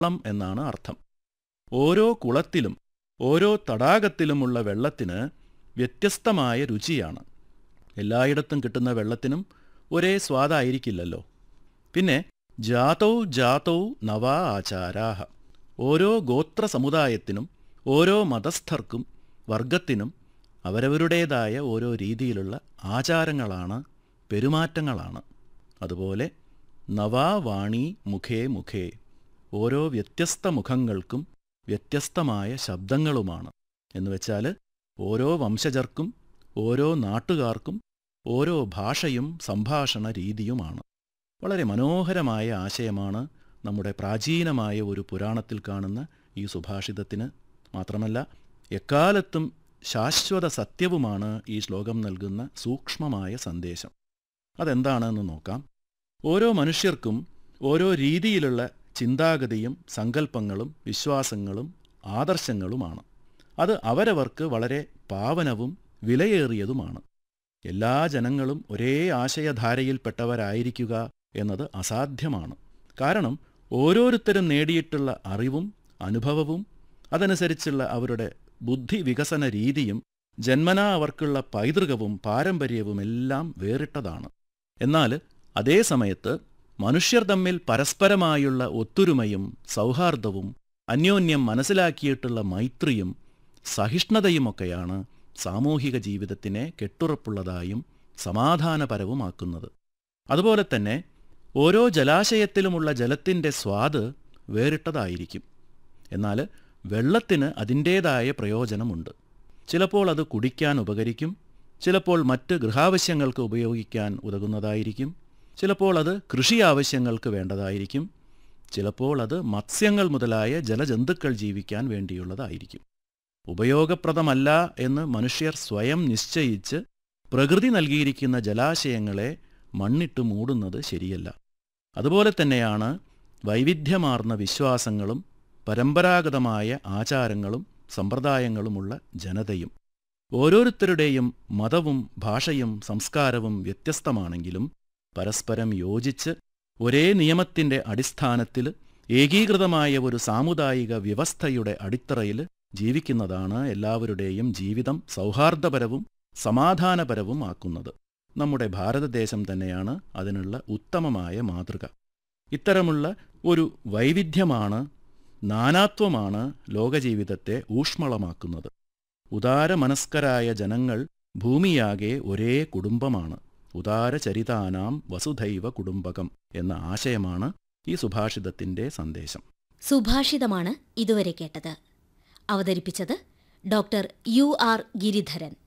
കുളം എന്നാണ് അർത്ഥം ഓരോ കുളത്തിലും ഓരോ തടാകത്തിലുമുള്ള വെള്ളത്തിന് വ്യത്യസ്തമായ രുചിയാണ് എല്ലായിടത്തും കിട്ടുന്ന വെള്ളത്തിനും ഒരേ സ്വാദായിരിക്കില്ലല്ലോ പിന്നെ ജാതൗ ജാതൗ നവാ ആചാരാഹ ഓരോ ഗോത്ര സമുദായത്തിനും ഓരോ മതസ്ഥർക്കും വർഗത്തിനും അവരവരുടേതായ ഓരോ രീതിയിലുള്ള ആചാരങ്ങളാണ് പെരുമാറ്റങ്ങളാണ് അതുപോലെ നവാ വാണി മുഖേ മുഖേ ഓരോ വ്യത്യസ്ത മുഖങ്ങൾക്കും വ്യത്യസ്തമായ ശബ്ദങ്ങളുമാണ് എന്നുവെച്ചാൽ ഓരോ വംശജർക്കും ഓരോ നാട്ടുകാർക്കും ഓരോ ഭാഷയും സംഭാഷണ രീതിയുമാണ് വളരെ മനോഹരമായ ആശയമാണ് നമ്മുടെ പ്രാചീനമായ ഒരു പുരാണത്തിൽ കാണുന്ന ഈ സുഭാഷിതത്തിന് മാത്രമല്ല എക്കാലത്തും ശാശ്വത സത്യവുമാണ് ഈ ശ്ലോകം നൽകുന്ന സൂക്ഷ്മമായ സന്ദേശം അതെന്താണെന്ന് നോക്കാം ഓരോ മനുഷ്യർക്കും ഓരോ രീതിയിലുള്ള ചിന്താഗതിയും സങ്കല്പങ്ങളും വിശ്വാസങ്ങളും ആദർശങ്ങളുമാണ് അത് അവരവർക്ക് വളരെ പാവനവും വിലയേറിയതുമാണ് എല്ലാ ജനങ്ങളും ഒരേ ആശയധാരയിൽപ്പെട്ടവരായിരിക്കുക എന്നത് അസാധ്യമാണ് കാരണം ഓരോരുത്തരും നേടിയിട്ടുള്ള അറിവും അനുഭവവും അതനുസരിച്ചുള്ള അവരുടെ ബുദ്ധി വികസന രീതിയും ജന്മനാ അവർക്കുള്ള പൈതൃകവും പാരമ്പര്യവുമെല്ലാം വേറിട്ടതാണ് എന്നാൽ അതേ സമയത്ത് മനുഷ്യർ തമ്മിൽ പരസ്പരമായുള്ള ഒത്തൊരുമയും സൗഹാർദ്ദവും അന്യോന്യം മനസ്സിലാക്കിയിട്ടുള്ള മൈത്രിയും സഹിഷ്ണുതയുമൊക്കെയാണ് സാമൂഹിക ജീവിതത്തിനെ കെട്ടുറപ്പുള്ളതായും സമാധാനപരവുമാക്കുന്നത് അതുപോലെ തന്നെ ഓരോ ജലാശയത്തിലുമുള്ള ജലത്തിൻ്റെ സ്വാദ് വേറിട്ടതായിരിക്കും എന്നാൽ വെള്ളത്തിന് അതിൻ്റേതായ പ്രയോജനമുണ്ട് ചിലപ്പോൾ അത് കുടിക്കാൻ ഉപകരിക്കും ചിലപ്പോൾ മറ്റ് ഗൃഹാവശ്യങ്ങൾക്ക് ഉപയോഗിക്കാൻ ഉതകുന്നതായിരിക്കും ചിലപ്പോൾ അത് കൃഷി ആവശ്യങ്ങൾക്ക് വേണ്ടതായിരിക്കും ചിലപ്പോൾ അത് മത്സ്യങ്ങൾ മുതലായ ജലജന്തുക്കൾ ജീവിക്കാൻ വേണ്ടിയുള്ളതായിരിക്കും ഉപയോഗപ്രദമല്ല എന്ന് മനുഷ്യർ സ്വയം നിശ്ചയിച്ച് പ്രകൃതി നൽകിയിരിക്കുന്ന ജലാശയങ്ങളെ മണ്ണിട്ട് മൂടുന്നത് ശരിയല്ല അതുപോലെ തന്നെയാണ് വൈവിധ്യമാർന്ന വിശ്വാസങ്ങളും പരമ്പരാഗതമായ ആചാരങ്ങളും സമ്പ്രദായങ്ങളുമുള്ള ജനതയും ഓരോരുത്തരുടെയും മതവും ഭാഷയും സംസ്കാരവും വ്യത്യസ്തമാണെങ്കിലും പരസ്പരം യോജിച്ച് ഒരേ നിയമത്തിൻ്റെ അടിസ്ഥാനത്തിൽ ഏകീകൃതമായ ഒരു സാമുദായിക വ്യവസ്ഥയുടെ അടിത്തറയിൽ ജീവിക്കുന്നതാണ് എല്ലാവരുടെയും ജീവിതം സൗഹാർദ്ദപരവും സമാധാനപരവും ആക്കുന്നത് നമ്മുടെ ഭാരതദേശം തന്നെയാണ് അതിനുള്ള ഉത്തമമായ മാതൃക ഇത്തരമുള്ള ഒരു വൈവിധ്യമാണ് നാനാത്വമാണ് ലോകജീവിതത്തെ ഊഷ്മളമാക്കുന്നത് ഉദാരമനസ്കരായ ജനങ്ങൾ ഭൂമിയാകെ ഒരേ കുടുംബമാണ് ഉദാരചരിതാനാം വസുധൈവ കുടുംബകം എന്ന ആശയമാണ് ഈ സുഭാഷിതത്തിന്റെ സന്ദേശം സുഭാഷിതമാണ് ഇതുവരെ കേട്ടത് അവതരിപ്പിച്ചത് ഡോക്ടർ യു ആർ ഗിരിധരൻ